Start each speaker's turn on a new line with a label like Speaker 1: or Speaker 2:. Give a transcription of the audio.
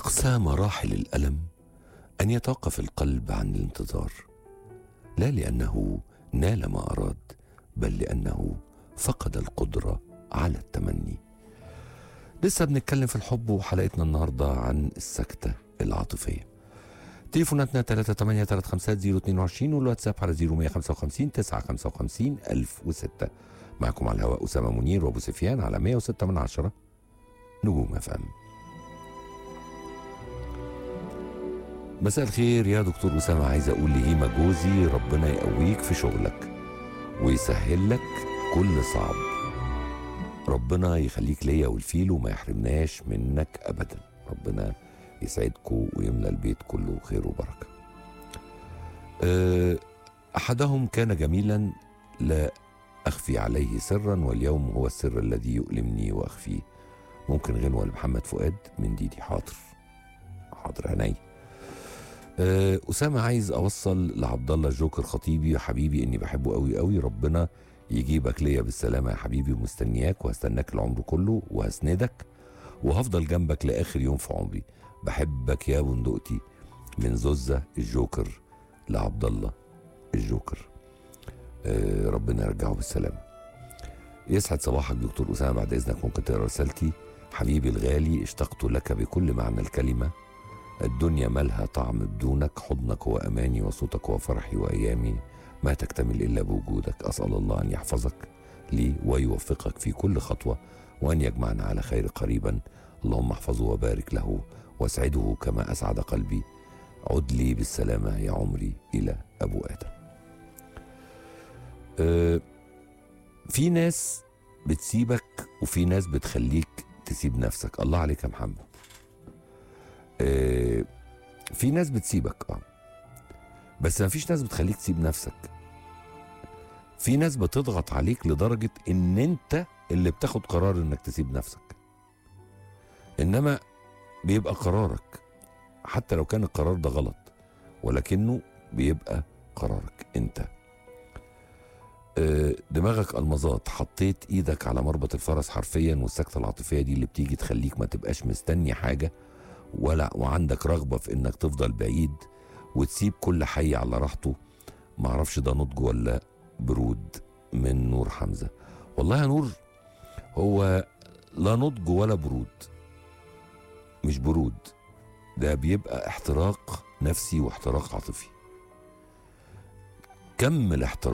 Speaker 1: أقسى مراحل الألم أن يتوقف القلب عن الانتظار لا لأنه نال ما أراد بل لأنه فقد القدرة على التمني لسه بنتكلم في الحب وحلقتنا النهاردة عن السكتة العاطفية تليفوناتنا 3835022 والواتساب على 0155 955 1006 معكم على الهواء أسامة منير وأبو سفيان على 106 من عشرة نجوم اف ام مساء الخير يا دكتور أسامة عايز أقول لهيما جوزي ربنا يقويك في شغلك ويسهل لك كل صعب ربنا يخليك ليا والفيل وما يحرمناش منك أبدا ربنا يسعدكم ويملى البيت كله خير وبركة أه، أحدهم كان جميلا لا أخفي عليه سرا واليوم هو السر الذي يؤلمني وأخفيه ممكن غنوة لمحمد فؤاد من ديدي حاضر حاضر عيني أه، أسامة عايز أوصل لعبد الله جوكر خطيبي وحبيبي إني بحبه قوي قوي ربنا يجيبك ليا بالسلامة يا حبيبي ومستنياك وهستناك العمر كله وهسندك وهفضل جنبك لآخر يوم في عمري بحبك يا بندقتي من زوزة الجوكر لعبد الله الجوكر أه ربنا يرجعه بالسلامة يسعد صباحك دكتور أسامة بعد إذنك ممكن تقرأ رسالتي حبيبي الغالي اشتقت لك بكل معنى الكلمة الدنيا مالها طعم بدونك حضنك هو أماني وصوتك هو فرحي وأيامي ما تكتمل إلا بوجودك أسأل الله أن يحفظك لي ويوفقك في كل خطوة وأن يجمعنا على خير قريبا اللهم احفظه وبارك له واسعده كما أسعد قلبي عد لي بالسلامة يا عمري إلى أبو آدم أه في ناس بتسيبك وفي ناس بتخليك تسيب نفسك الله عليك يا محمد أه في ناس بتسيبك اه بس ما فيش ناس بتخليك تسيب نفسك في ناس بتضغط عليك لدرجة ان انت اللي بتاخد قرار انك تسيب نفسك انما بيبقى قرارك حتى لو كان القرار ده غلط ولكنه بيبقى قرارك انت آه، دماغك المظات حطيت ايدك على مربط الفرس حرفيا والسكتة العاطفية دي اللي بتيجي تخليك ما تبقاش مستني حاجة ولا وعندك رغبة في انك تفضل بعيد وتسيب كل حي على راحته معرفش ده نضج ولا برود من نور حمزة والله يا نور هو لا نضج ولا برود مش برود ده بيبقى احتراق نفسي واحتراق عاطفي كم الاحتراق